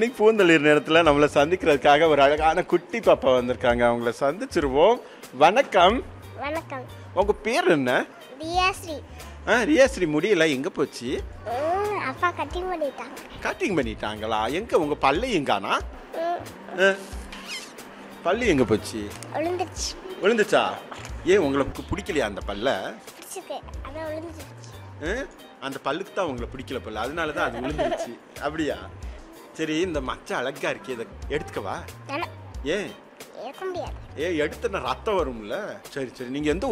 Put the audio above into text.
இன்னைக்கு பூந்தளிர் நேரத்தில் நம்மளை சந்திக்கிறதுக்காக ஒரு அழகான குட்டி பாப்பா வந்திருக்காங்க அவங்கள சந்திச்சிருவோம் வணக்கம் வணக்கம் உங்க பேர் என்ன தியாஸ்ரீ ஆ ரியாஸ்ரீ முடியல எங்க போச்சு ம், அப்பா கட்டிங் பண்ணிட்டாங்க கட்டிங் பண்ணிட்டாங்களா எங்க உங்க பல்லு எங்கானா ம், ஆ, பல்லு எங்க போச்சு விழுந்துருச்சு விழுந்துச்சா ஏன் உங்களுக்கு பிடிக்கலையா அந்த பல்ல பிடிச்சிருக்கு அதான் விழுந்துருச்சு ஆ? அந்த பல்லுக்கு தான் உங்களை பிடிக்கல பல்ல அதனால தான் அது விழுந்துருச்சு அப்படியா சரி இந்த மச்சை அழகா இருக்கே இதை எடுத்துக்கவா வேணாம் ஏன் ஏற்க முடியாது ஏ எடுத்தன ரத்தம் வரும்ல சரி சரி நீங்க எந்த